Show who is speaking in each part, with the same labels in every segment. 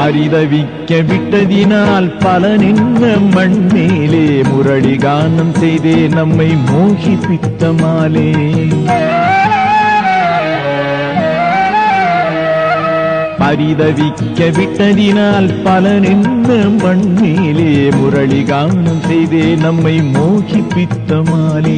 Speaker 1: பரிதவிக்க விட்டதினால் பல நின்ற மண்மேலே முரளி கானம் செய்தே நம்மை மோகிப்பித்த மாலே பரிதவிக்க விட்டதினால் பல நின்ற மண்மேலே முரளி கானம் செய்தே நம்மை மோகிப்பித்த மாலே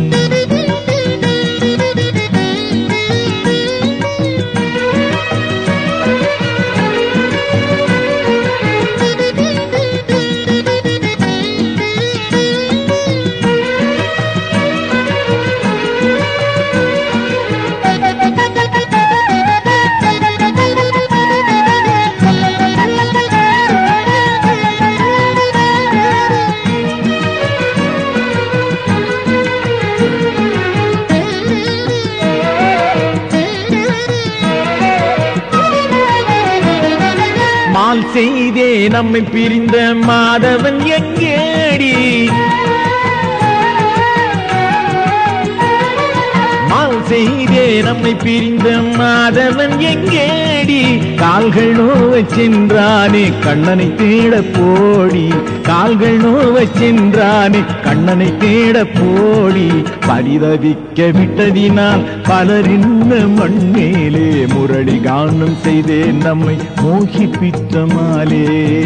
Speaker 1: மால் செய்தே நம்மை பிரிந்த மாதவன் எங்கேடி மால் செய்தே நம்மை பிரிந்த மாதவன் எங்கேடி கால்கள் நோவச் சென்றானே கண்ணனை தேட போடி கால்கள் நோவச் சென்றானே கண்ணனை தேட போடி பரிதவிக்க விட்டதினால் பலரின்ன மண்மேலே முரளி கானம் செய்தே நம்மை மோகிப்பித்த மாலே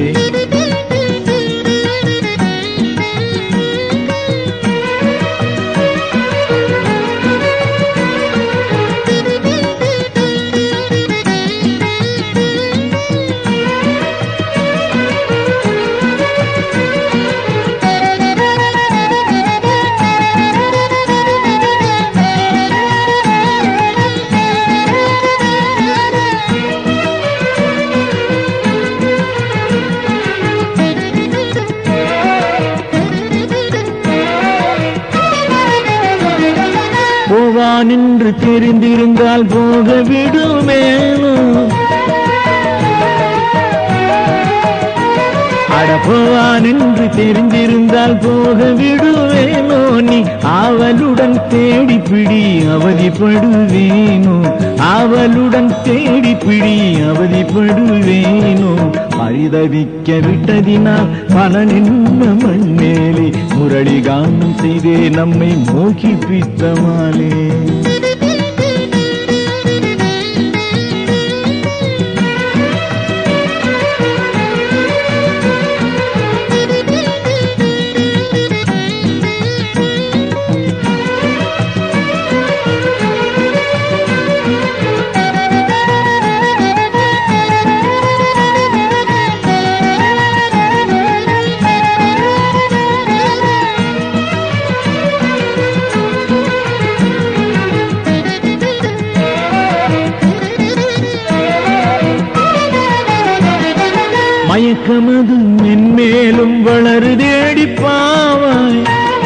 Speaker 1: போவான் என்று தெரிந்திருந்தால் போக விடுமேனோ அடப்போவான் என்று தெரிந்திருந்தால் போக விடுவேனோ நீ ஆவலுடன் தேடி பிடி அவதிப்படுவேனோ ஆவலுடன் தேடி பிடி அவதிப்படுவேனோ பரிதவிக்க விட்டதினால் பல நின்ற மண்மேலே முரளி கானம் செய்தே நம்மை மோகிப்பித்த மாலே மயக்கமது மென்மேலும் வளருதேடி பாவாய்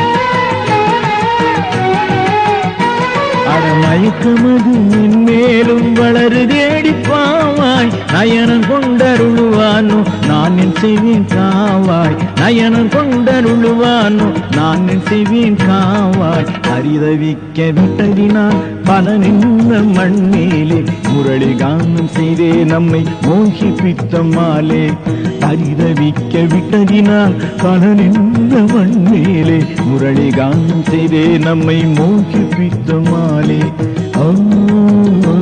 Speaker 1: அட மயக்கமது மென்மேலும் வளருதேடி பாவாய் நயனம் கொண்டருளுவானோ நான் என் செய்வேன் காவாய் நயனம் கொண்டருளுவானோ நான் என் செய்வேன் காவாய் அரிதவிக்க விட்டதினால் பல நின்ற மண்மேலே முரளி கானம் செய்தே நம்மை மோகிப்பித்த மாலே பரிதவிக்க விட்டதினால் பல நின்ற மண்மேலே முரளி கானம் செய்தே நம்மை மோகிப்பித்த மாலே ஆ